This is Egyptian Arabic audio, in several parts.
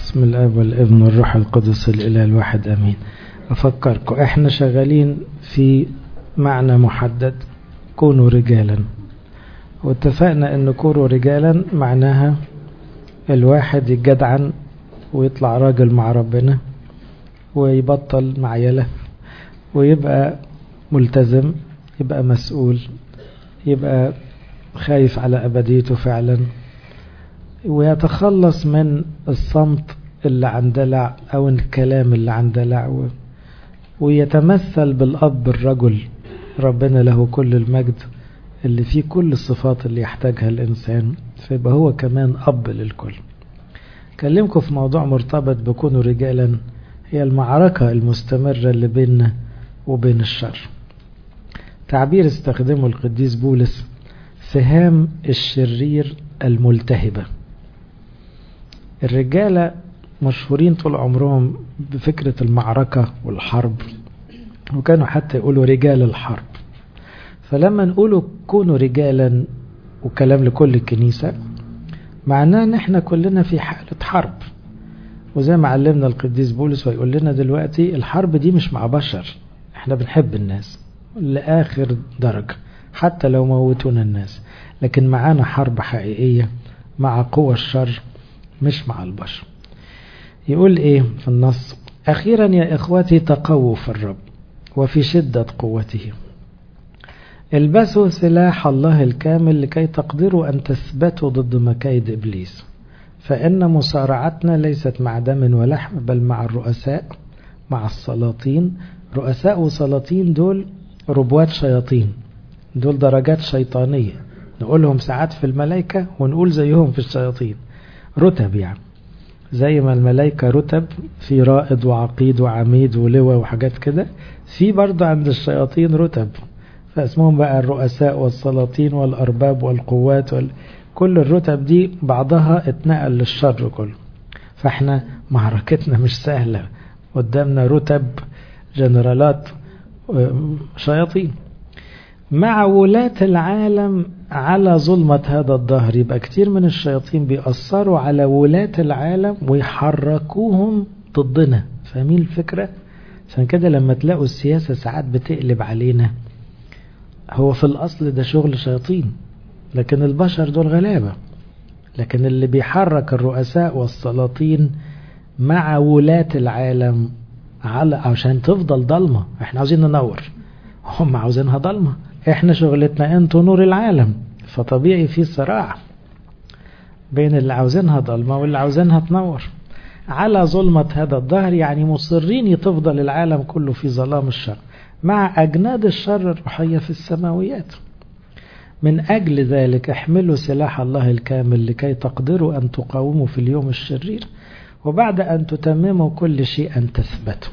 بسم الاب والابن والروح القدس الاله الواحد امين افكركم احنا شغالين في معنى محدد كونوا رجالا واتفقنا ان كونوا رجالا معناها الواحد يتجدعن ويطلع راجل مع ربنا ويبطل معيلة ويبقى ملتزم يبقى مسؤول يبقى خايف على أبديته فعلا ويتخلص من الصمت اللي عن دلع أو الكلام اللي عن دلع ويتمثل بالأب الرجل ربنا له كل المجد اللي فيه كل الصفات اللي يحتاجها الإنسان فيبقى هو كمان أب للكل كلمكم في موضوع مرتبط بكونوا رجالا هي المعركة المستمرة اللي بيننا وبين الشر تعبير استخدمه القديس بولس سهام الشرير الملتهبة الرجالة مشهورين طول عمرهم بفكرة المعركة والحرب وكانوا حتى يقولوا رجال الحرب فلما نقولوا كونوا رجالا وكلام لكل الكنيسة معناه ان احنا كلنا في حالة حرب وزي ما علمنا القديس بولس ويقول لنا دلوقتي الحرب دي مش مع بشر احنا بنحب الناس لآخر درجة حتى لو موتونا الناس لكن معانا حرب حقيقية مع قوى الشر مش مع البشر يقول ايه في النص اخيرا يا اخوتي تقووا في الرب وفي شدة قوته البسوا سلاح الله الكامل لكي تقدروا أن تثبتوا ضد مكايد إبليس فإن مصارعتنا ليست مع دم ولحم بل مع الرؤساء مع السلاطين رؤساء وسلاطين دول ربوات شياطين دول درجات شيطانية نقولهم ساعات في الملائكة ونقول زيهم في الشياطين رتب يعني زي ما الملائكة رتب في رائد وعقيد وعميد ولواء وحاجات كده في برضه عند الشياطين رتب فاسمهم بقى الرؤساء والسلاطين والأرباب والقوات وال... كل الرتب دي بعضها اتنقل للشر كله فاحنا معركتنا مش سهلة قدامنا رتب جنرالات شياطين مع ولاة العالم على ظلمة هذا الظهر يبقى كتير من الشياطين بيأثروا على ولاة العالم ويحركوهم ضدنا فاهمين الفكرة؟ عشان كده لما تلاقوا السياسة ساعات بتقلب علينا هو في الأصل ده شغل شياطين لكن البشر دول غلابة لكن اللي بيحرك الرؤساء والسلاطين مع ولاة العالم على عشان تفضل ضلمة احنا عاوزين ننور هم عاوزينها ضلمة احنا شغلتنا انتوا نور العالم فطبيعي في صراع بين اللي عاوزينها ضلمة واللي عاوزينها تنور على ظلمة هذا الظهر يعني مصرين تفضل العالم كله في ظلام الشر مع أجناد الشر الروحية في السماويات من أجل ذلك احملوا سلاح الله الكامل لكي تقدروا أن تقاوموا في اليوم الشرير وبعد أن تتمموا كل شيء أن تثبتوا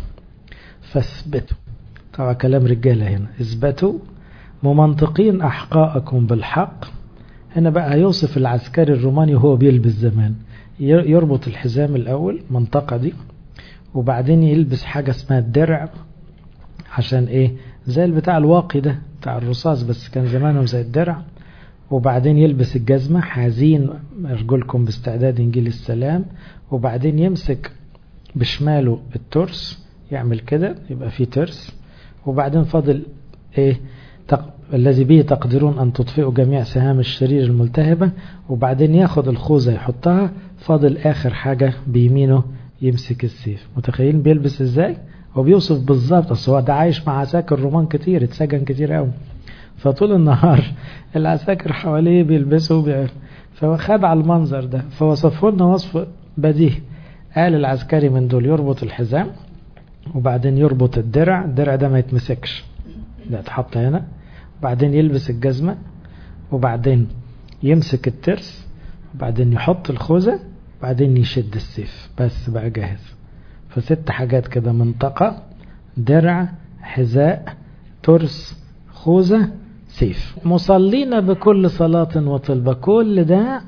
فاثبتوا طبعا كلام رجالة هنا اثبتوا ممنطقين أحقاءكم بالحق هنا بقى هيوصف العسكري الروماني وهو بيلبس زمان يربط الحزام الأول منطقة دي وبعدين يلبس حاجة اسمها الدرع عشان ايه زي البتاع الواقي ده بتاع الرصاص بس كان زمانهم زي الدرع وبعدين يلبس الجزمة حازين رجلكم باستعداد انجيل السلام وبعدين يمسك بشماله الترس يعمل كده يبقى فيه ترس وبعدين فاضل ايه تق... الذي به تقدرون ان تطفئوا جميع سهام الشرير الملتهبة وبعدين ياخد الخوذة يحطها فاضل اخر حاجة بيمينه يمسك السيف متخيلين بيلبس ازاي هو بيوصف بالظبط اصل هو ده عايش مع عساكر رومان كتير اتسجن كتير قوي فطول النهار العساكر حواليه بيلبسوا بي... فهو خد على المنظر ده فوصفه لنا وصف بديهي قال العسكري من دول يربط الحزام وبعدين يربط الدرع الدرع ده ما يتمسكش ده اتحط هنا وبعدين يلبس الجزمة وبعدين يمسك الترس وبعدين يحط الخوذة وبعدين يشد السيف بس بقى جاهز فست حاجات كده منطقة درع حذاء ترس خوذة سيف مصلين بكل صلاة وطلبة كل ده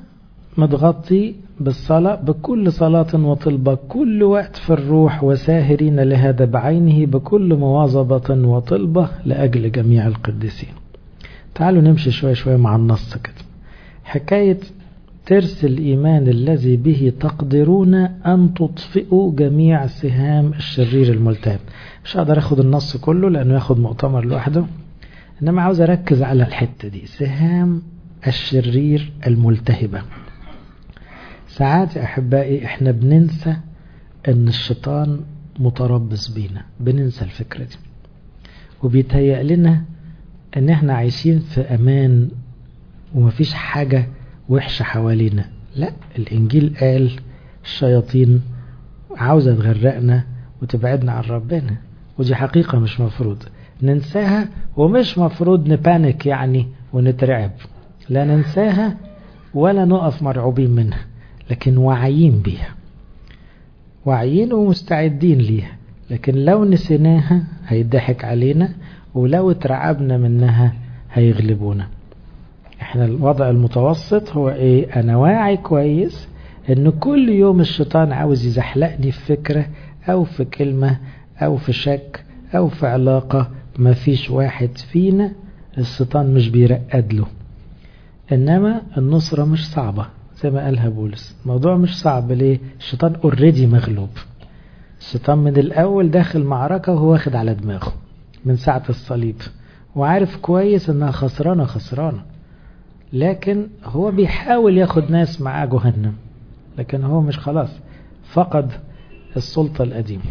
متغطي بالصلاة بكل صلاة وطلبة كل وقت في الروح وساهرين لهذا بعينه بكل مواظبة وطلبة لأجل جميع القديسين تعالوا نمشي شوية شوية مع النص كده حكاية ترس الإيمان الذي به تقدرون أن تطفئوا جميع سهام الشرير الملتهب مش هقدر أخد النص كله لأنه ياخد مؤتمر لوحده إنما عاوز أركز على الحتة دي سهام الشرير الملتهبة ساعات يا أحبائي إحنا بننسى إن الشيطان متربص بينا بننسى الفكرة دي وبيتهيأ لنا إن إحنا عايشين في أمان ومفيش حاجة وحشة حوالينا لا الإنجيل قال الشياطين عاوزة تغرقنا وتبعدنا عن ربنا ودي حقيقة مش مفروض ننساها ومش مفروض نبانك يعني ونترعب لا ننساها ولا نقف مرعوبين منها لكن واعيين بيها واعيين ومستعدين ليها لكن لو نسيناها هيضحك علينا ولو اترعبنا منها هيغلبونا احنا الوضع المتوسط هو ايه انا واعي كويس ان كل يوم الشيطان عاوز يزحلقني في فكرة او في كلمة او في شك او في علاقة ما فيش واحد فينا الشيطان مش بيرقد له انما النصرة مش صعبة زي ما قالها بولس الموضوع مش صعب ليه الشيطان اوريدي مغلوب الشيطان من الاول داخل معركة وهو واخد على دماغه من ساعة الصليب وعارف كويس انها خسرانة خسرانة لكن هو بيحاول ياخد ناس معاه جهنم لكن هو مش خلاص فقد السلطة القديمة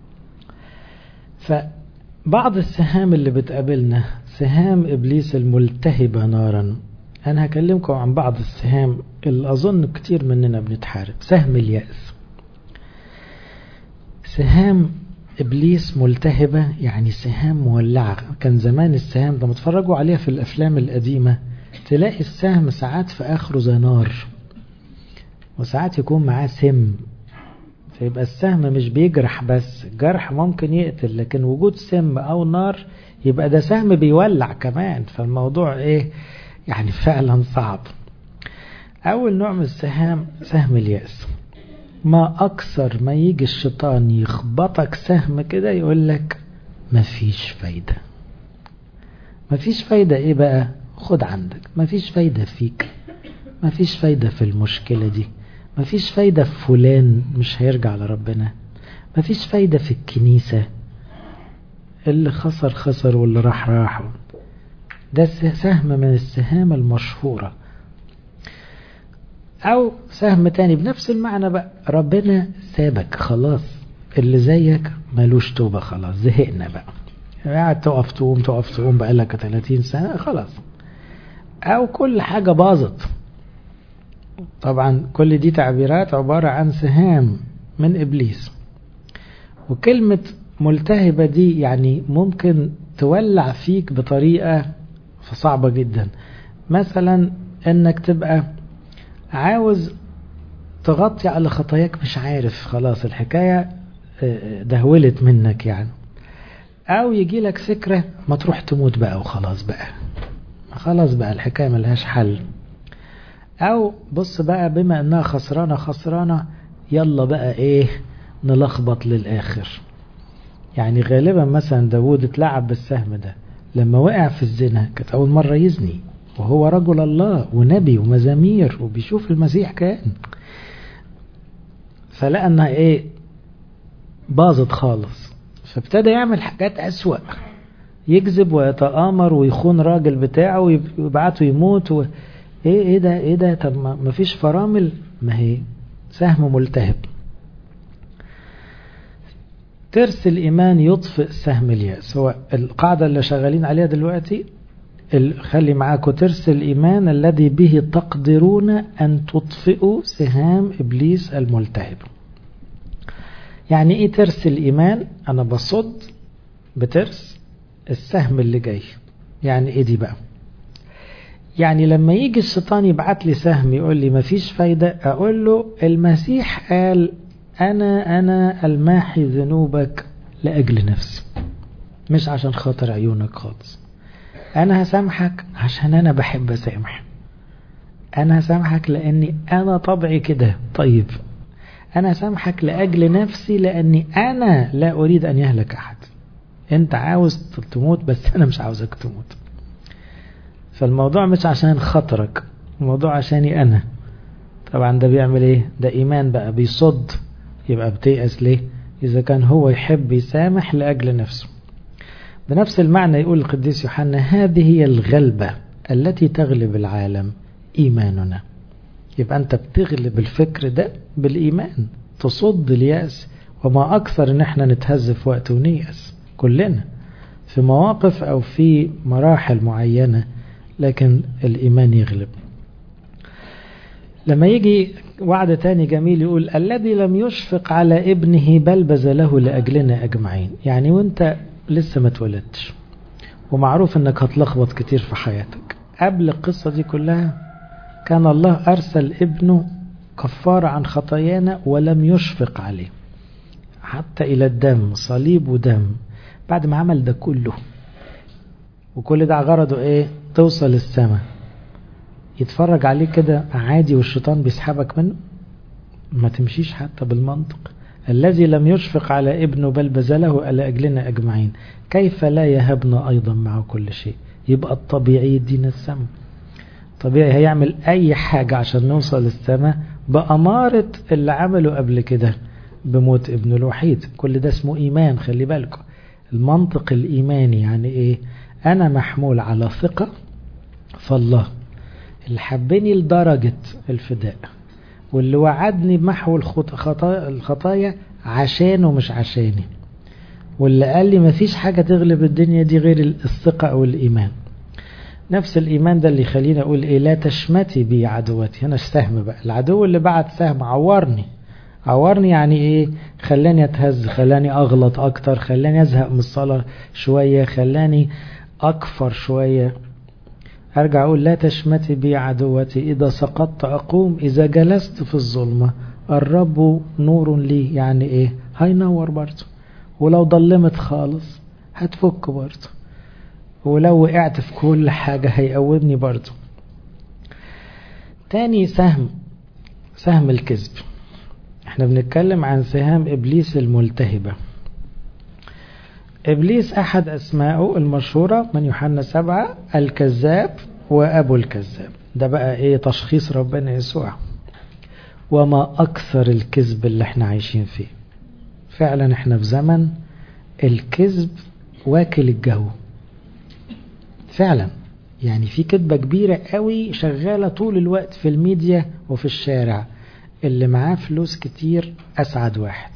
فبعض السهام اللي بتقابلنا سهام إبليس الملتهبة نارا أنا هكلمكم عن بعض السهام اللي أظن كتير مننا بنتحارب سهم اليأس سهام إبليس ملتهبة يعني سهام مولعة كان زمان السهام ده متفرجوا عليها في الأفلام القديمة تلاقي السهم ساعات في آخره زي نار وساعات يكون معاه سم فيبقى السهم مش بيجرح بس الجرح ممكن يقتل لكن وجود سم أو نار يبقى ده سهم بيولع كمان فالموضوع إيه يعني فعلا صعب أول نوع من السهام سهم اليأس ما أكثر ما يجي الشيطان يخبطك سهم كده يقول لك مفيش فايدة مفيش فايدة إيه بقى خد عندك مفيش فايدة فيك مفيش فايدة في المشكلة دي مفيش فايدة في فلان مش هيرجع لربنا مفيش فايدة في الكنيسة اللي خسر خسر واللي راح راح ده سهم من السهام المشهورة أو سهم تاني بنفس المعنى بقى ربنا سابك خلاص اللي زيك ملوش توبة خلاص زهقنا بقى قاعد تقف تقوم تقف تقوم بقالك 30 سنة خلاص أو كل حاجة باظت طبعا كل دي تعبيرات عبارة عن سهام من إبليس وكلمة ملتهبة دي يعني ممكن تولع فيك بطريقة صعبة جدا مثلا انك تبقى عاوز تغطي على خطاياك مش عارف خلاص الحكاية دهولت منك يعني او يجي لك فكرة ما تروح تموت بقى وخلاص بقى خلاص بقى الحكاية ملهاش حل او بص بقى بما انها خسرانة خسرانة يلا بقى ايه نلخبط للاخر يعني غالبا مثلا داود اتلعب بالسهم ده لما وقع في الزنا كانت اول مرة يزني وهو رجل الله ونبي ومزامير وبيشوف المسيح كان فلقى انها ايه باظت خالص فابتدى يعمل حاجات اسوأ يكذب ويتآمر ويخون راجل بتاعه ويبعته يموت و... ايه ايه ده ايه ده طب ما فيش فرامل ما هي سهم ملتهب ترس الإيمان يطفئ سهم اليأس هو القاعدة اللي شغالين عليها دلوقتي خلي معاكم ترس الإيمان الذي به تقدرون أن تطفئوا سهام إبليس الملتهب يعني إيه ترس الإيمان أنا بصد بترس السهم اللي جاي يعني إيه دي بقى يعني لما يجي الشيطان يبعت لي سهم يقول لي مفيش فايدة أقول له المسيح قال أنا أنا الماحي ذنوبك لأجل نفسي مش عشان خاطر عيونك خالص أنا هسامحك عشان أنا بحب أسامح أنا هسامحك لأني أنا طبعي كده طيب أنا هسامحك لأجل نفسي لأني أنا لا أريد أن يهلك أحد أنت عاوز تموت بس أنا مش عاوزك تموت فالموضوع مش عشان خاطرك الموضوع عشاني أنا طبعا ده بيعمل ايه ده ايمان بقى بيصد يبقى بتيأس ليه اذا كان هو يحب يسامح لاجل نفسه بنفس المعنى يقول القديس يوحنا هذه هي الغلبة التي تغلب العالم ايماننا يبقى انت بتغلب الفكر ده بالايمان تصد اليأس وما اكثر ان احنا نتهز في وقت ونيأس كلنا في مواقف او في مراحل معينة لكن الايمان يغلب لما يجي وعد تاني جميل يقول الذي لم يشفق على ابنه بل بذله لأجلنا أجمعين يعني وانت لسه ما اتولدتش ومعروف انك هتلخبط كتير في حياتك قبل القصة دي كلها كان الله أرسل ابنه كفارة عن خطايانا ولم يشفق عليه حتى إلى الدم صليب ودم بعد ما عمل ده كله وكل ده غرضه ايه توصل السماء يتفرج عليه كده عادي والشيطان بيسحبك منه ما تمشيش حتى بالمنطق الذي لم يشفق على ابنه بل بذله على أجلنا أجمعين كيف لا يهبنا أيضا معه كل شيء يبقى الطبيعي يدينا السماء طبيعي هيعمل أي حاجة عشان نوصل السماء بأمارة اللي عمله قبل كده بموت ابنه الوحيد كل ده اسمه إيمان خلي بالكم المنطق الإيماني يعني إيه أنا محمول على ثقة فالله اللي حبني لدرجة الفداء واللي وعدني بمحو الخطايا عشانه مش عشاني واللي قال لي مفيش حاجة تغلب الدنيا دي غير الثقة أو الإيمان نفس الإيمان ده اللي يخليني أقول إيه لا تشمتي بي عدوتي هنا السهم بقى العدو اللي بعت سهم عورني عورني يعني إيه خلاني أتهز خلاني أغلط أكتر خلاني أزهق من الصلاة شوية خلاني أكفر شوية أرجع أقول لا تشمتي بي عدوتي إذا سقطت أقوم إذا جلست في الظلمة الرب نور لي يعني إيه هينور برضه ولو ضلمت خالص هتفك برضه ولو وقعت في كل حاجة هيقومني برضه تاني سهم سهم الكذب احنا بنتكلم عن سهام إبليس الملتهبة إبليس أحد أسمائه المشهورة من يوحنا سبعة الكذاب وأبو الكذاب ده بقى إيه تشخيص ربنا يسوع وما أكثر الكذب اللي احنا عايشين فيه فعلا احنا في زمن الكذب واكل الجو فعلا يعني في كذبة كبيرة قوي شغالة طول الوقت في الميديا وفي الشارع اللي معاه فلوس كتير أسعد واحد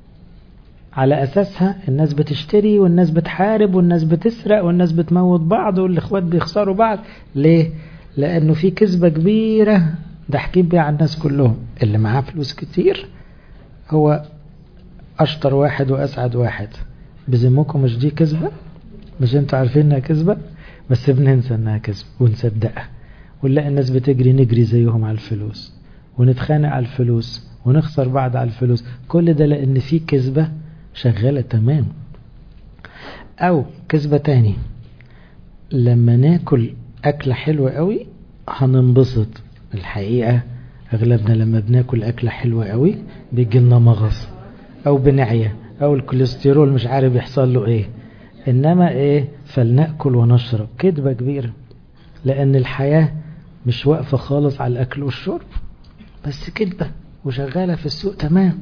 على أساسها الناس بتشتري والناس بتحارب والناس بتسرق والناس بتموت بعض والإخوات بيخسروا بعض ليه؟ لأنه في كذبة كبيرة ضاحكين بيها على الناس كلهم اللي معاه فلوس كتير هو أشطر واحد وأسعد واحد بذمكم مش دي كذبة؟ مش انتوا عارفين انها كذبة؟ بس بننسى انها كذبة ونصدقها ونلاقي الناس بتجري نجري زيهم على الفلوس ونتخانق على الفلوس ونخسر بعض على الفلوس كل ده لأن في كذبة شغالة تمام أو كذبة تاني لما ناكل أكلة حلوة قوي هننبسط الحقيقة أغلبنا لما بناكل أكلة حلوة قوي بيجي لنا مغص أو بنعية أو الكوليسترول مش عارف يحصل له إيه إنما إيه فلنأكل ونشرب كذبة كبيرة لأن الحياة مش واقفة خالص على الأكل والشرب بس كذبة وشغالة في السوق تمام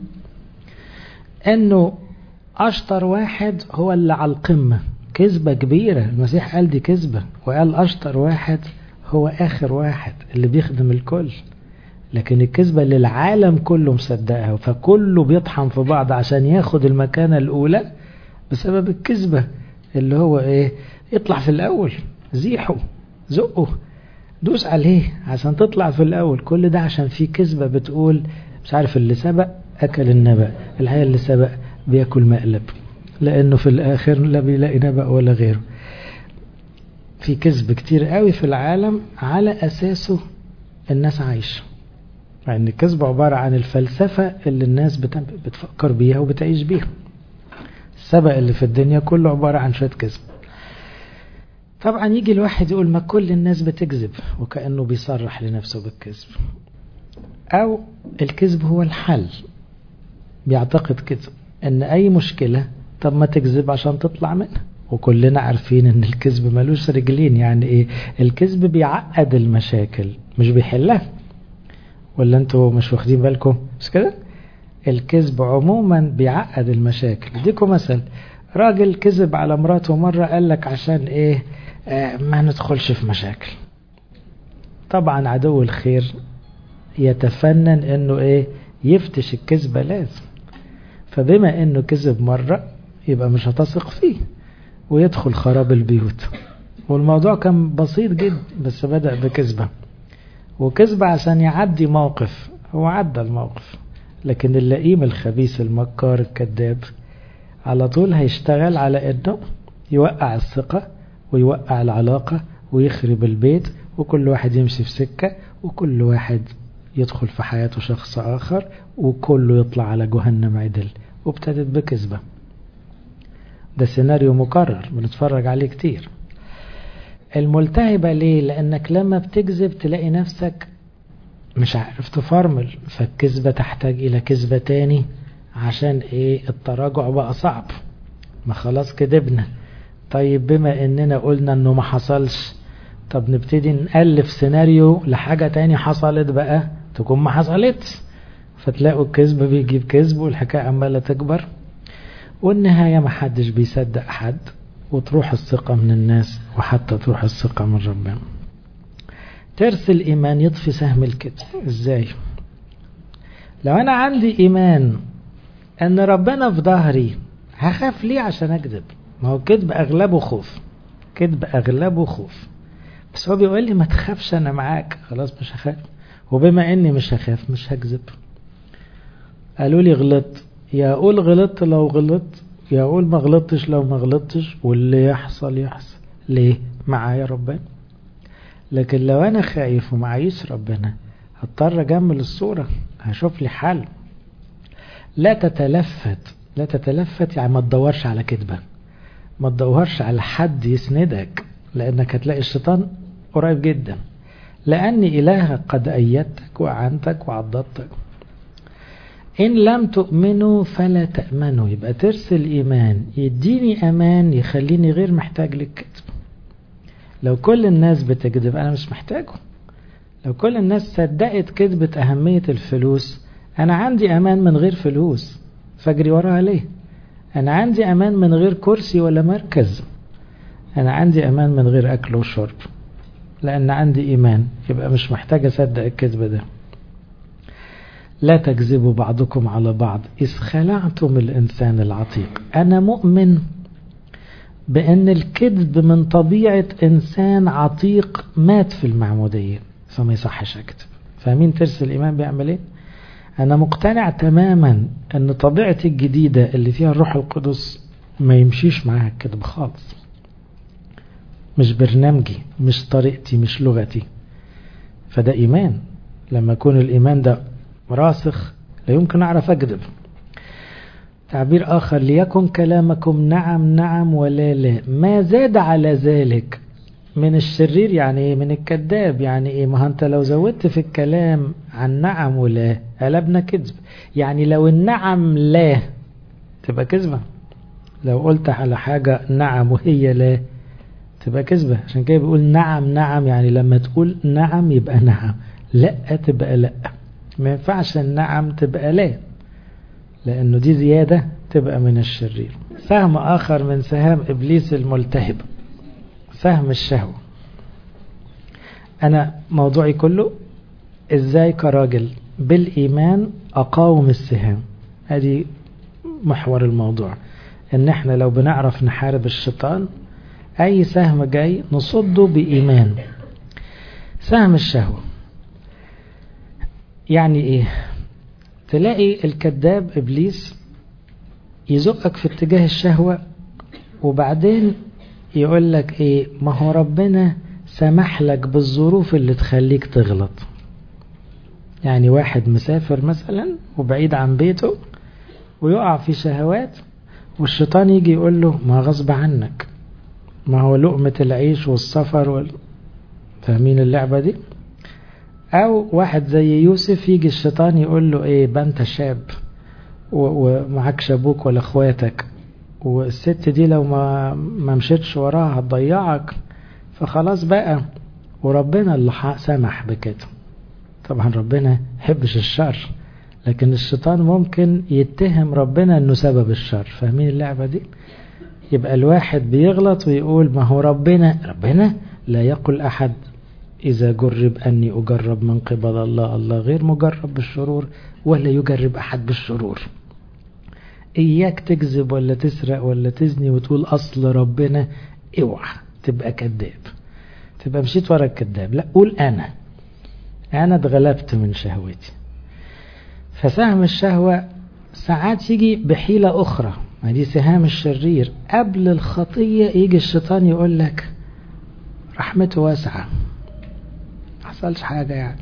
انه اشطر واحد هو اللي على القمة كذبة كبيرة المسيح قال دي كذبة وقال اشطر واحد هو اخر واحد اللي بيخدم الكل لكن الكذبة اللي العالم كله مصدقها فكله بيطحن في بعض عشان ياخد المكانة الاولى بسبب الكذبة اللي هو ايه يطلع في الاول زيحه زقه دوس عليه عشان تطلع في الاول كل ده عشان في كذبة بتقول مش عارف اللي سبق أكل النبأ الحقيقة اللي سبق بياكل مقلب لأنه في الآخر لا بيلاقي نبأ ولا غيره في كذب كتير قوي في العالم على أساسه الناس عايشة مع يعني الكذب عبارة عن الفلسفة اللي الناس بتفكر بيها وبتعيش بيها السبق اللي في الدنيا كله عبارة عن شوية كذب طبعا يجي الواحد يقول ما كل الناس بتكذب وكأنه بيصرح لنفسه بالكذب أو الكذب هو الحل بيعتقد كده ان اي مشكلة طب ما تكذب عشان تطلع منها وكلنا عارفين ان الكذب ملوش رجلين يعني ايه الكذب بيعقد المشاكل مش بيحلها ولا انتوا مش واخدين بالكم مش كده الكذب عموما بيعقد المشاكل اديكم مثل راجل كذب على مراته مرة قال لك عشان ايه آه ما ندخلش في مشاكل طبعا عدو الخير يتفنن انه ايه يفتش الكذبة لازم فبما انه كذب مرة يبقى مش هتثق فيه ويدخل خراب البيوت والموضوع كان بسيط جدا بس بدأ بكذبة وكذبة عشان يعدي موقف هو عدى الموقف لكن اللئيم الخبيث المكار الكذاب على طول هيشتغل على انه يوقع الثقة ويوقع العلاقة ويخرب البيت وكل واحد يمشي في سكة وكل واحد يدخل في حياته شخص آخر وكله يطلع على جهنم عدل وابتدت بكذبة ده سيناريو مكرر بنتفرج عليه كتير الملتهبة ليه لأنك لما بتكذب تلاقي نفسك مش عارف تفرمل فالكذبة تحتاج إلى كذبة تاني عشان إيه التراجع بقى صعب ما خلاص كذبنا طيب بما إننا قلنا إنه ما حصلش طب نبتدي نألف سيناريو لحاجة تاني حصلت بقى تكون ما حصلتش فتلاقوا الكذب بيجيب كذب والحكاية عمالة تكبر والنهاية ما حدش بيصدق حد وتروح الثقة من الناس وحتى تروح الثقة من ربنا ترس الإيمان يطفي سهم الكذب إزاي لو أنا عندي إيمان أن ربنا في ظهري هخاف ليه عشان أكذب ما هو الكذب أغلبه خوف كذب أغلبه خوف بس هو بيقول لي ما تخافش أنا معاك خلاص مش هخاف وبما إني مش هخاف مش هكذب قالوا لي غلطت يا أقول غلطت لو غلطت يا أقول ما غلطتش لو ما غلطتش واللي يحصل يحصل ليه معايا ربنا لكن لو أنا خايف ومعيش ربنا هضطر أجمل الصورة هشوف لي حل لا تتلفت لا تتلفت يعني ما تدورش على كذبة ما تدورش على حد يسندك لأنك هتلاقي الشيطان قريب جدا لأن إلهك قد أيدتك وأعنتك وعضدتك إن لم تؤمنوا فلا تأمنوا يبقى ترسل إيمان يديني أمان يخليني غير محتاج للكذب لو كل الناس بتكذب أنا مش محتاجه لو كل الناس صدقت كذبة أهمية الفلوس أنا عندي أمان من غير فلوس فاجري وراها ليه أنا عندي أمان من غير كرسي ولا مركز أنا عندي أمان من غير أكل وشرب لأن عندي إيمان يبقى مش محتاج أصدق الكذب ده لا تكذبوا بعضكم على بعض إذ خلعتم الإنسان العتيق أنا مؤمن بأن الكذب من طبيعة إنسان عتيق مات في المعمودية فما يصحش أكذب فاهمين ترس الإيمان بيعمل إيه؟ أنا مقتنع تماما أن طبيعتي الجديدة اللي فيها الروح القدس ما يمشيش معاها الكذب خالص مش برنامجي مش طريقتي مش لغتي فده إيمان لما يكون الإيمان ده راسخ لا يمكن أعرف أكذب تعبير آخر ليكن كلامكم نعم نعم ولا لا ما زاد على ذلك من الشرير يعني ايه من الكذاب يعني ايه ما انت لو زودت في الكلام عن نعم ولا قلبنا كذب يعني لو النعم لا تبقى كذبة لو قلت على حاجة نعم وهي لا تبقى كذبة عشان كده بيقول نعم نعم يعني لما تقول نعم يبقى نعم لا تبقى لا ما ينفعش النعم تبقى لا لأنه دي زيادة تبقى من الشرير سهم آخر من سهام إبليس الملتهب فهم الشهوة أنا موضوعي كله إزاي كراجل بالإيمان أقاوم السهام هذه محور الموضوع إن إحنا لو بنعرف نحارب الشيطان أي سهم جاي نصده بإيمان سهم الشهوة يعني إيه تلاقي الكذاب إبليس يزقك في اتجاه الشهوة وبعدين يقول لك ايه ما هو ربنا سمح لك بالظروف اللي تخليك تغلط يعني واحد مسافر مثلا وبعيد عن بيته ويقع في شهوات والشيطان يجي يقول له ما غصب عنك ما هو لقمة العيش والسفر وال... فاهمين اللعبة دي او واحد زي يوسف يجي الشيطان يقول له ايه بنت شاب ومعكش ابوك ولا اخواتك والست دي لو ما ما مشيتش وراها هتضيعك فخلاص بقى وربنا اللي سمح بكده طبعا ربنا يحبش الشر لكن الشيطان ممكن يتهم ربنا انه سبب الشر فاهمين اللعبة دي يبقى الواحد بيغلط ويقول ما هو ربنا ربنا لا يقول احد اذا جرب اني اجرب من قبل الله الله غير مجرب بالشرور ولا يجرب احد بالشرور اياك تكذب ولا تسرق ولا تزني وتقول اصل ربنا اوعى تبقى كذاب تبقى مشيت ورا الكذاب لا قول انا انا اتغلبت من شهوتي فسهم الشهوة ساعات يجي بحيلة أخرى ما دي سهام الشرير قبل الخطية يجي الشيطان يقول لك رحمته واسعة حصلش حاجة يعني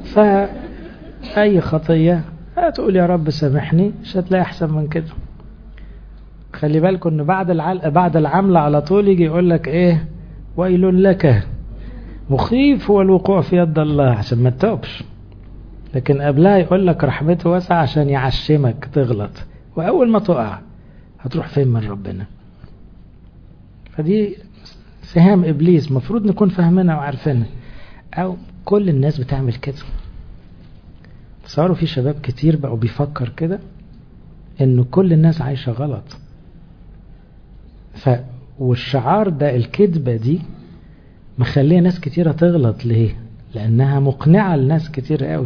فأي خطية هتقول يا رب سامحني مش هتلاقي أحسن من كده خلي بالكم إن بعد العل... بعد العملة على طول يجي يقول لك إيه ويل لك مخيف هو الوقوع في يد الله عشان ما تتوبش لكن قبلها يقول لك رحمته واسعة عشان يعشمك تغلط وأول ما تقع هتروح فين من ربنا فدي سهام إبليس مفروض نكون فاهمينها وعارفينها أو كل الناس بتعمل كده تصوروا في شباب كتير بقوا بيفكر كده إنه كل الناس عايشة غلط ف والشعار ده الكذبة دي مخليه ناس كتيرة تغلط ليه لأنها مقنعة لناس كتير قوي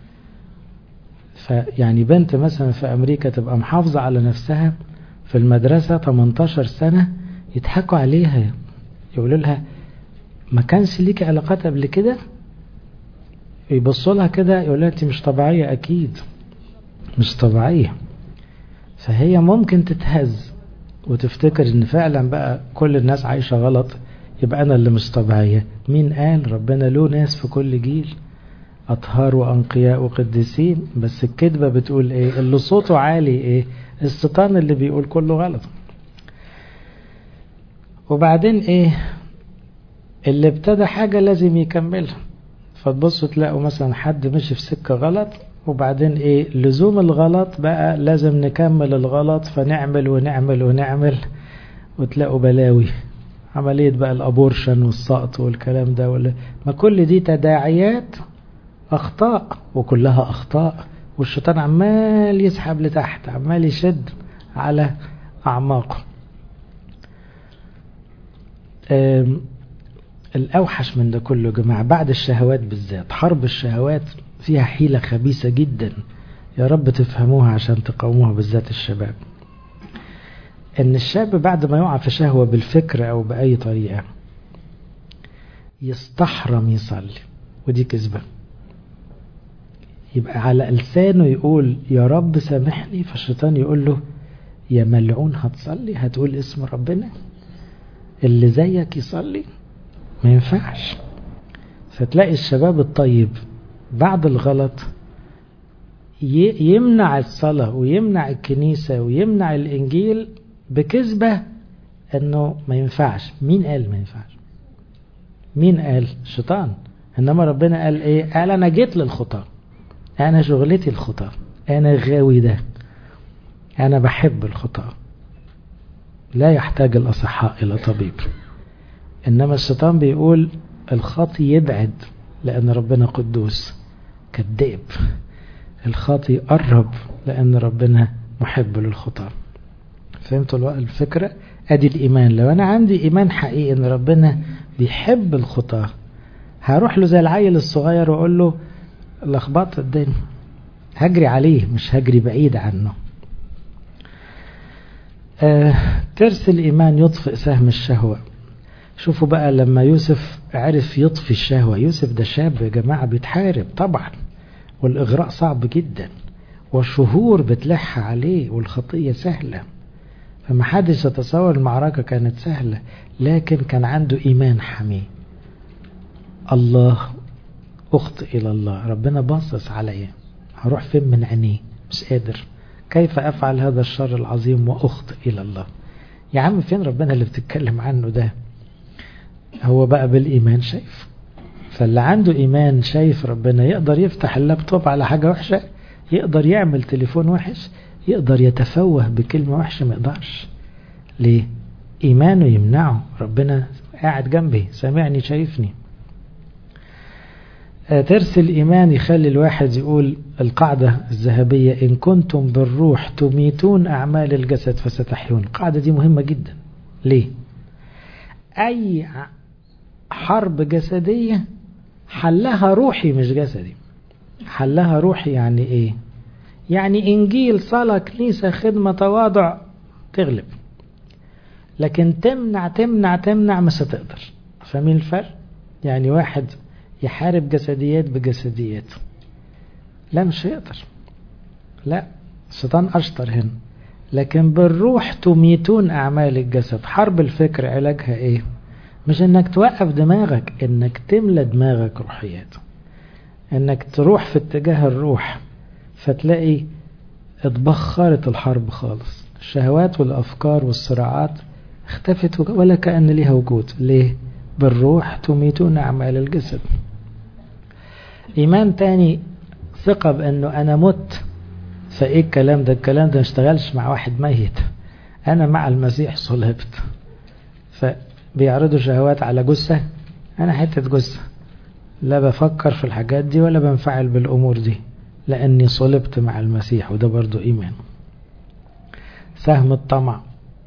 فيعني بنت مثلا في أمريكا تبقى محافظة على نفسها في المدرسة 18 سنة يضحكوا عليها يقولوا لها ما كانش ليكي علاقات قبل كده يبصوا لها كده يقول لها انت مش طبيعية أكيد مش طبيعية فهي ممكن تتهز وتفتكر ان فعلا بقى كل الناس عايشة غلط يبقى أنا اللي مش طبيعية مين قال ربنا له ناس في كل جيل أطهار وأنقياء وقديسين بس الكذبة بتقول إيه اللي صوته عالي إيه الشيطان اللي بيقول كله غلط وبعدين إيه اللي ابتدى حاجة لازم يكملها فتبصوا تلاقوا مثلا حد مشي في سكة غلط وبعدين ايه لزوم الغلط بقى لازم نكمل الغلط فنعمل ونعمل ونعمل وتلاقوا بلاوي عملية بقى الابورشن والسقط والكلام ده ولا ما كل دي تداعيات اخطاء وكلها اخطاء والشيطان عمال يسحب لتحت عمال يشد على اعماقه الاوحش من ده كله يا جماعه بعد الشهوات بالذات حرب الشهوات فيها حيله خبيثه جدا يا رب تفهموها عشان تقاوموها بالذات الشباب ان الشاب بعد ما يقع في شهوه بالفكر او باي طريقه يستحرم يصلي ودي كذبه يبقى على لسانه يقول يا رب سامحني فالشيطان يقول له يا ملعون هتصلي هتقول اسم ربنا اللي زيك يصلي ما ينفعش فتلاقي الشباب الطيب بعد الغلط يمنع الصلاة ويمنع الكنيسة ويمنع الإنجيل بكذبة أنه ما ينفعش مين قال ما ينفعش مين قال الشيطان إنما ربنا قال إيه قال أنا جيت للخطأ أنا شغلتي الخطأ أنا غاوي ده أنا بحب الخطأ لا يحتاج الأصحاء إلى طبيب إنما الشيطان بيقول الخاطي يبعد لأن ربنا قدوس كذاب الخاطي يقرب لأن ربنا محب للخطأ فهمتوا الفكرة أدي الإيمان لو أنا عندي إيمان حقيقي إن ربنا بيحب الخطأ هروح له زي العيل الصغير وأقول له لخبط الدنيا هجري عليه مش هجري بعيد عنه آه ترس الإيمان يطفئ سهم الشهوة شوفوا بقى لما يوسف عرف يطفي الشهوة يوسف ده شاب يا جماعة بيتحارب طبعا والإغراء صعب جدا والشهور بتلح عليه والخطية سهلة فما حدش يتصور المعركة كانت سهلة لكن كان عنده إيمان حمي الله أخطئ إلى الله ربنا باصص عليا هروح فين من عينيه مش قادر كيف أفعل هذا الشر العظيم وأخطئ إلى الله يا عم فين ربنا اللي بتتكلم عنه ده هو بقى بالإيمان شايف فاللي عنده إيمان شايف ربنا يقدر يفتح اللابتوب على حاجة وحشة يقدر يعمل تليفون وحش يقدر يتفوه بكلمة وحشة ما يقدرش ليه إيمانه يمنعه ربنا قاعد جنبي سامعني شايفني ترس الإيمان يخلي الواحد يقول القاعدة الذهبية إن كنتم بالروح تميتون أعمال الجسد فستحيون القاعدة دي مهمة جدا ليه أي حرب جسدية حلها روحي مش جسدي حلها روحي يعني إيه يعني إنجيل صلاة كنيسة خدمة تواضع تغلب لكن تمنع تمنع تمنع مش هتقدر فاهمين الفرق يعني واحد يحارب جسديات بجسديات لا مش هيقدر لا الشيطان أشطر هنا لكن بالروح تميتون أعمال الجسد حرب الفكر علاجها إيه مش إنك توقف دماغك إنك تملى دماغك روحيات إنك تروح في اتجاه الروح فتلاقي اتبخرت الحرب خالص الشهوات والأفكار والصراعات اختفت ولا كأن ليها وجود ليه بالروح تميتون أعمال الجسد إيمان تاني ثقة بأنه أنا مت فإيه الكلام ده الكلام ده اشتغلش مع واحد ميت أنا مع المسيح صلبت فبيعرضوا شهوات على جثة أنا حتة جثة لا بفكر في الحاجات دي ولا بنفعل بالأمور دي لأني صلبت مع المسيح وده برضو إيمان سهم الطمع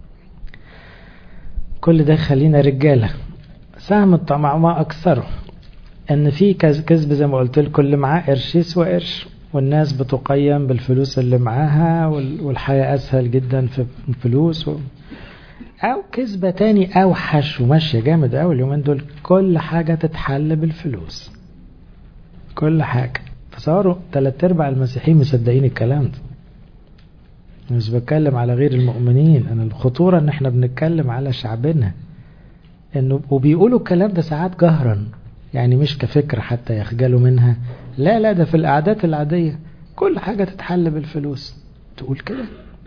كل ده خلينا رجالة سهم الطمع ما أكثره ان في كذب زي ما قلت لكم اللي معاه قرش يسوى قرش والناس بتقيم بالفلوس اللي معاها والحياة اسهل جدا في الفلوس و... او كذبة تاني اوحش وماشية جامد اوي اليومين دول كل حاجة تتحل بالفلوس كل حاجة تصوروا تلات ارباع المسيحيين مصدقين الكلام ده مش بتكلم على غير المؤمنين انا الخطورة ان احنا بنتكلم على شعبنا انه وبيقولوا الكلام ده ساعات جهرا يعني مش كفكرة حتى يخجلوا منها لا لا ده في القعدات العادية كل حاجة تتحل بالفلوس تقول كده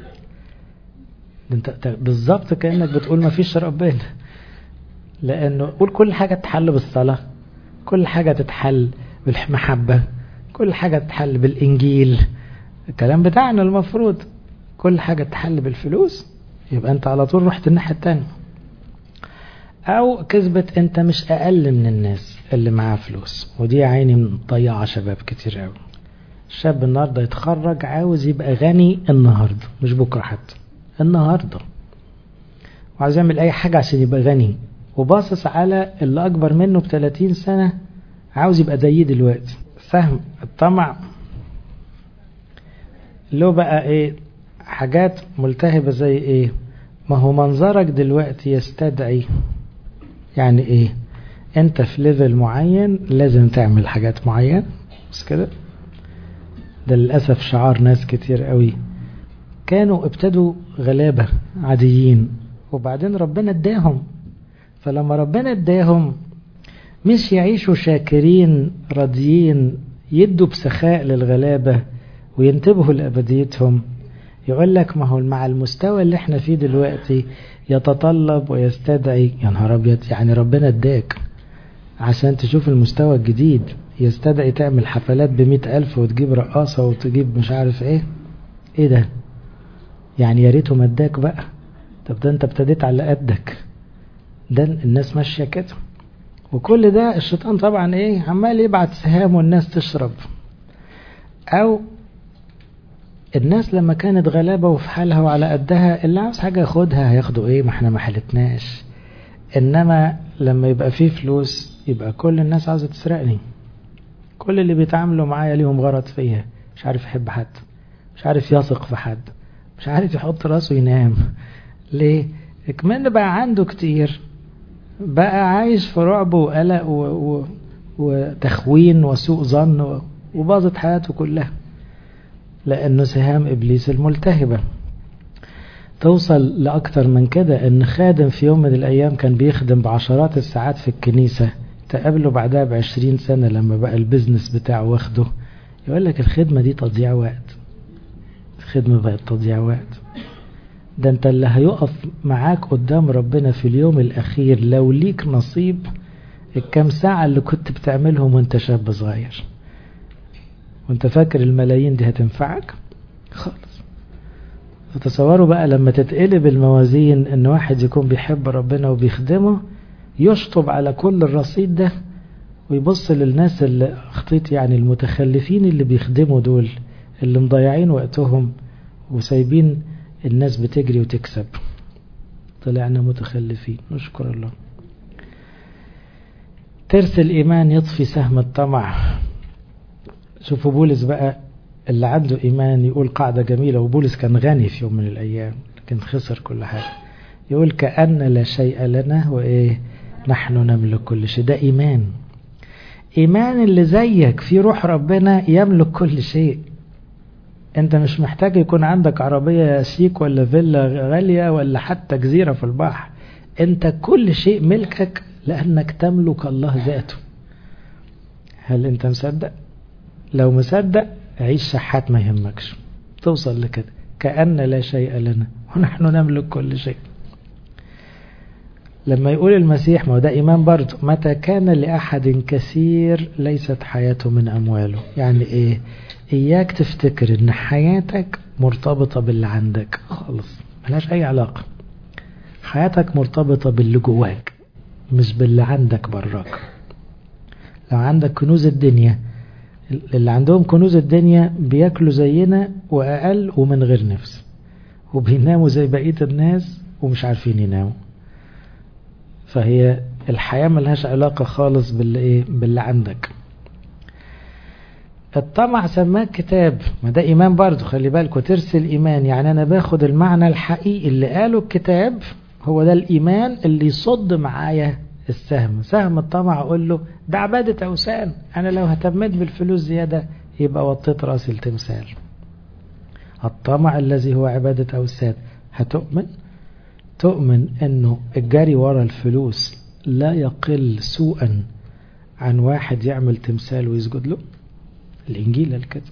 انت بالظبط كأنك بتقول ما فيش ربنا لأنه قول كل حاجة تتحل بالصلاة كل حاجة تتحل بالمحبة كل حاجة تتحل بالإنجيل الكلام بتاعنا المفروض كل حاجة تتحل بالفلوس يبقى انت على طول رحت الناحية التانية او كذبة انت مش اقل من الناس اللي معاه فلوس ودي عيني مضيعة شباب كتير قوي الشاب النهاردة يتخرج عاوز يبقى غني النهاردة مش بكرة حتى النهاردة وعاوز يعمل اي حاجة عشان يبقى غني وباصص على اللي اكبر منه ب 30 سنة عاوز يبقى زيه دلوقتي فهم الطمع له بقى ايه حاجات ملتهبة زي ايه ما هو منظرك دلوقتي يستدعي يعني ايه انت في ليفل معين لازم تعمل حاجات معينة بس كده ده للأسف شعار ناس كتير قوي كانوا ابتدوا غلابة عاديين وبعدين ربنا اداهم فلما ربنا اداهم مش يعيشوا شاكرين راضيين يدوا بسخاء للغلابة وينتبهوا لأبديتهم يقول لك ما هو مع المستوى اللي احنا فيه دلوقتي يتطلب ويستدعي يا نهار ابيض يعني ربنا اداك عشان تشوف المستوى الجديد يستدعي تعمل حفلات بمئة ألف وتجيب رقاصة وتجيب مش عارف ايه ايه ده يعني يا ريته ما اداك بقى طب ده انت ابتديت على قدك ده الناس ماشية كده وكل ده الشيطان طبعا ايه عمال يبعت سهام والناس تشرب او الناس لما كانت غلابة وفي حالها وعلى قدها اللي عاوز حاجة ياخدها هياخدوا ايه ما احنا ما حلتناش انما لما يبقى فيه فلوس يبقى كل الناس عاوزة تسرقني كل اللي بيتعاملوا معايا ليهم غرض فيا مش عارف يحب حد مش عارف يثق في حد مش عارف يحط راسه ينام ليه كمان بقى عنده كتير بقى عايش في رعب وقلق و... و... وتخوين وسوء ظن وباظت حياته كلها لأنه سهام إبليس الملتهبة توصل لأكتر من كده أن خادم في يوم من الأيام كان بيخدم بعشرات الساعات في الكنيسة تقابله بعدها بعشرين سنة لما بقى البزنس بتاعه واخده يقول لك الخدمة دي تضييع وقت الخدمة بقت تضييع وقت ده انت اللي هيقف معاك قدام ربنا في اليوم الأخير لو ليك نصيب الكام ساعة اللي كنت بتعملهم وانت شاب صغير وانت فاكر الملايين دي هتنفعك خالص فتصوروا بقى لما تتقلب الموازين ان واحد يكون بيحب ربنا وبيخدمه يشطب على كل الرصيد ده ويبص للناس اللي اخطيت يعني المتخلفين اللي بيخدموا دول اللي مضيعين وقتهم وسايبين الناس بتجري وتكسب طلعنا متخلفين نشكر الله ترس الإيمان يطفي سهم الطمع شوفوا بولس بقى اللي عنده إيمان يقول قاعدة جميلة وبولس كان غني في يوم من الأيام لكن خسر كل حاجة يقول كأن لا شيء لنا وإيه نحن نملك كل شيء ده إيمان إيمان اللي زيك في روح ربنا يملك كل شيء انت مش محتاج يكون عندك عربية شيك ولا فيلا غالية ولا حتى جزيرة في البحر انت كل شيء ملكك لأنك تملك الله ذاته هل انت مصدق لو مصدق عيش شحات ما يهمكش توصل لكده كأن لا شيء لنا ونحن نملك كل شيء لما يقول المسيح ما هو ده إيمان برضه متى كان لأحد كثير ليست حياته من أمواله يعني إيه إياك تفتكر إن حياتك مرتبطة باللي عندك خالص ملهاش أي علاقة حياتك مرتبطة باللي جواك مش باللي عندك براك لو عندك كنوز الدنيا اللي عندهم كنوز الدنيا بياكلوا زينا وأقل ومن غير نفس وبيناموا زي بقية الناس ومش عارفين يناموا فهي الحياة ملهاش علاقة خالص باللي, إيه باللي عندك الطمع سماه كتاب ما ده إيمان برضه خلي بالكوا ترسل إيمان يعني أنا باخد المعنى الحقيقي اللي قاله الكتاب هو ده الإيمان اللي يصد معايا السهم سهم الطمع أقول له ده عبادة أوثان أنا لو اهتميت بالفلوس زيادة يبقى وطيت راسي التمثال الطمع الذي هو عبادة أوثان هتؤمن تؤمن أنه الجري ورا الفلوس لا يقل سوءا عن واحد يعمل تمثال ويسجد له الإنجيل الكذب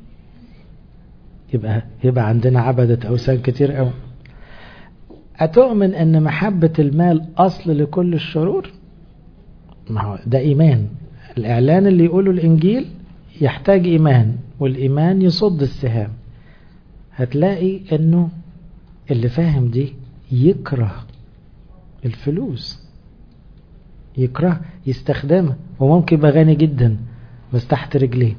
يبقى يبقى عندنا عبدة أوثان كتير قوي أتؤمن أن محبة المال أصل لكل الشرور ما هو ده إيمان الإعلان اللي يقوله الإنجيل يحتاج إيمان والإيمان يصد السهام هتلاقي أنه اللي فاهم دي يكره الفلوس يكره يستخدمها وممكن يبقى غني جدا بس تحت رجليه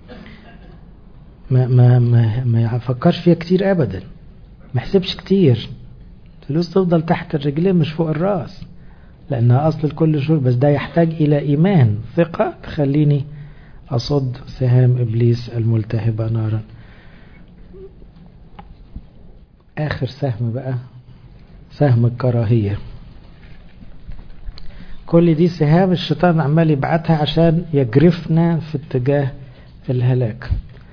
ما ما ما ما يفكرش فيها كتير ابدا ما يحسبش كتير الفلوس تفضل تحت الرجلين مش فوق الراس لانها اصل لكل شيء بس ده يحتاج الى ايمان ثقه تخليني اصد سهام ابليس الملتهبه نارا اخر سهم بقى سهم الكراهيه كل دي سهام الشيطان عمال يبعتها عشان يجرفنا في اتجاه الهلاك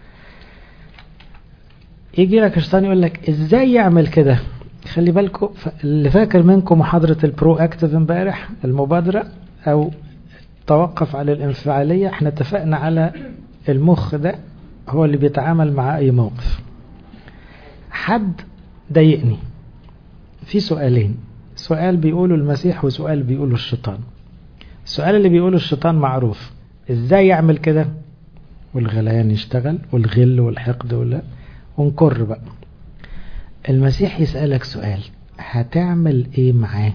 يجي لك الشيطان يقول لك ازاي يعمل كده خلي بالكم اللي فاكر منكم محاضرة البرو اكتف امبارح المبادرة او توقف على الانفعالية احنا اتفقنا على المخ ده هو اللي بيتعامل مع اي موقف حد ضايقني في سؤالين سؤال بيقوله المسيح وسؤال بيقوله الشيطان السؤال اللي بيقوله الشيطان معروف ازاي يعمل كده والغليان يشتغل والغل والحقد ولا ونكر بقى المسيح يسألك سؤال هتعمل ايه معاه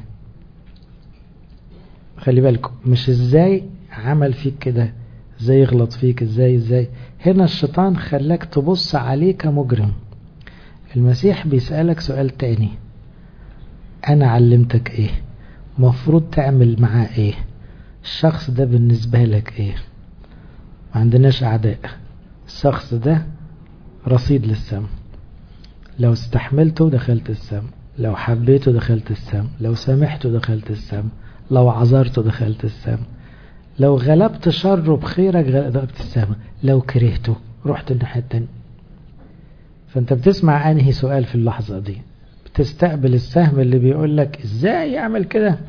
خلي بالكم مش ازاي عمل فيك كده ازاي يغلط فيك ازاي ازاي هنا الشيطان خلاك تبص عليه كمجرم المسيح بيسألك سؤال تاني انا علمتك ايه مفروض تعمل معاه ايه الشخص ده بالنسبة لك ايه ما عندناش اعداء الشخص ده رصيد للسم لو استحملته دخلت السم لو حبيته دخلت السم لو سامحته دخلت السم لو عذرته دخلت السم لو غلبت شره بخيرك غلبت السم لو كرهته رحت الناحية التانية فانت بتسمع انهي سؤال في اللحظة دي بتستقبل السهم اللي بيقول لك ازاي يعمل كده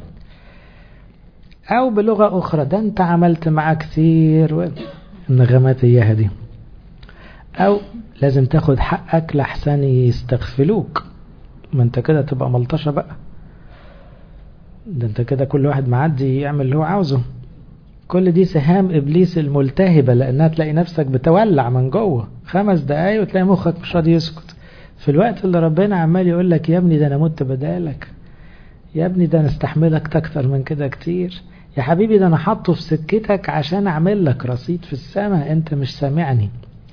او بلغة اخرى ده انت عملت معاه كتير النغمات اياها دي او لازم تاخد حقك لحسن يستغفلوك ما انت كده تبقى ملطشة بقى ده انت كده كل واحد معدي يعمل اللي هو عاوزه كل دي سهام ابليس الملتهبة لانها تلاقي نفسك بتولع من جوه خمس دقايق وتلاقي مخك مش راضي يسكت في الوقت اللي ربنا عمال يقول لك يا ابني ده انا مت بدالك يا ابني ده انا استحملك اكتر من كده كتير يا حبيبي ده انا حاطه في سكتك عشان اعمل لك رصيد في السماء انت مش سامعني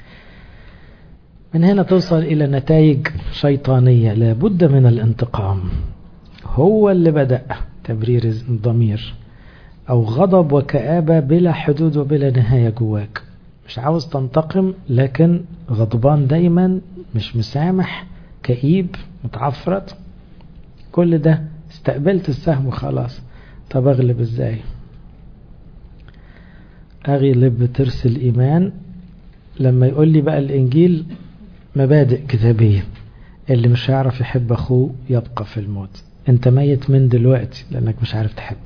من هنا توصل الى نتائج شيطانية لابد من الانتقام هو اللي بدأ تبرير الضمير او غضب وكآبة بلا حدود وبلا نهاية جواك مش عاوز تنتقم لكن غضبان دايما مش مسامح كئيب متعفرت كل ده استقبلت السهم وخلاص طب اغلب ازاي اغلب بترس الايمان لما يقول لي بقى الانجيل مبادئ كتابية اللي مش هيعرف يحب اخوه يبقى في الموت انت ميت من دلوقتي لانك مش عارف تحب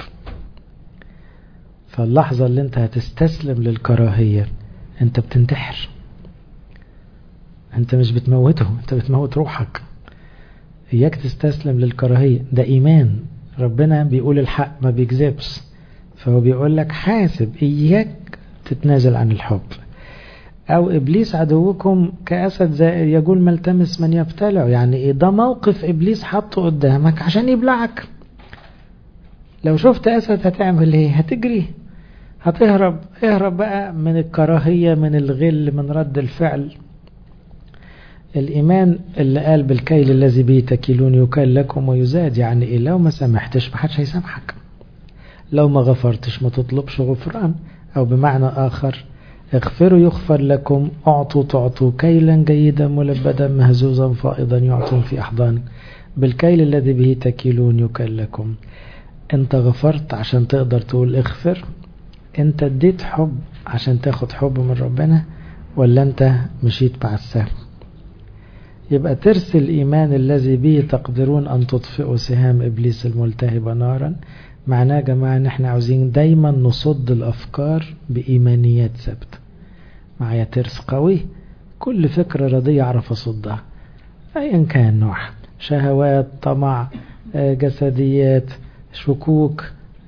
فاللحظة اللي انت هتستسلم للكراهية انت بتنتحر انت مش بتموته انت بتموت روحك اياك تستسلم للكراهية ده ايمان ربنا بيقول الحق ما بيكذبش فهو بيقول لك حاسب اياك تتنازل عن الحب او ابليس عدوكم كاسد زي يقول ملتمس من يبتلع يعني ايه ده موقف ابليس حطه قدامك عشان يبلعك لو شفت اسد هتعمل ايه هتجري هتهرب اهرب بقى من الكراهية من الغل من رد الفعل الإيمان اللي قال بالكيل الذي به تكيلون يكال لكم ويزاد يعني إيه لو ما سامحتش ما حدش هيسامحك لو ما غفرتش ما تطلبش غفران أو بمعنى آخر اغفروا يغفر لكم اعطوا تعطوا كيلا جيدا ملبدا مهزوزا فائضا يعطون في أحضان بالكيل الذي به تكيلون يكال لكم انت غفرت عشان تقدر تقول اغفر انت اديت حب عشان تاخد حب من ربنا ولا انت مشيت مع السهم يبقى ترس الإيمان الذي به تقدرون أن تطفئوا سهام إبليس الملتهبة نارا معناه يا جماعة إن إحنا عاوزين دايما نصد الأفكار بإيمانيات ثابتة معايا ترس قوي كل فكرة رضية أعرف أصدها أيا كان نوعها شهوات طمع جسديات شكوك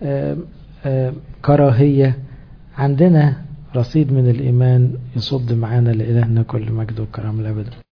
كراهية عندنا رصيد من الإيمان يصد معانا لإلهنا كل مجد وكرم الأبد